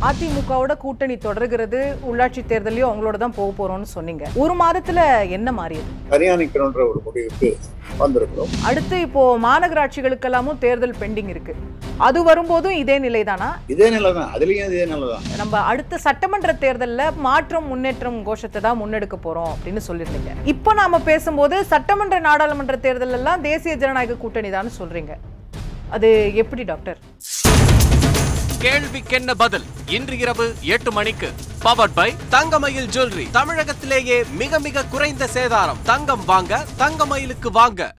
அதிமுகவோட கூட்டணி தொடர்கிறது உள்ளாட்சி தேர்தலையும் அவங்களோட தான் போக போறோம்னு சொன்னீங்க ஒரு மாதத்துல என்ன மாறியது தனியா நிக்கணும்ன்ற ஒரு முடிவுக்கு வந்திருக்கிறோம் அடுத்து இப்போ மாநகராட்சிகளுக்கெல்லாமும் தேர்தல் பெண்டிங் இருக்கு அது வரும்போதும் இதே நிலைதானா இதே நிலை தான் அதுலயும் இதே நிலை தான் நம்ம அடுத்த சட்டமன்ற தேர்தல்ல மாற்றம் முன்னேற்றம் கோஷத்தை தான் முன்னெடுக்க போறோம் அப்படின்னு சொல்லியிருந்தீங்க இப்போ நாம பேசும்போது சட்டமன்ற நாடாளுமன்ற தேர்தல் எல்லாம் தேசிய ஜனநாயக கூட்டணி தான் சொல்றீங்க அது எப்படி டாக்டர் கேள்விக்கென்ன பதில் இன்று இரவு எட்டு மணிக்கு பவர்ட் பை தங்கமயில் ஜுவல்லரி தமிழகத்திலேயே மிக மிக குறைந்த சேதாரம் தங்கம் வாங்க தங்கமயிலுக்கு வாங்க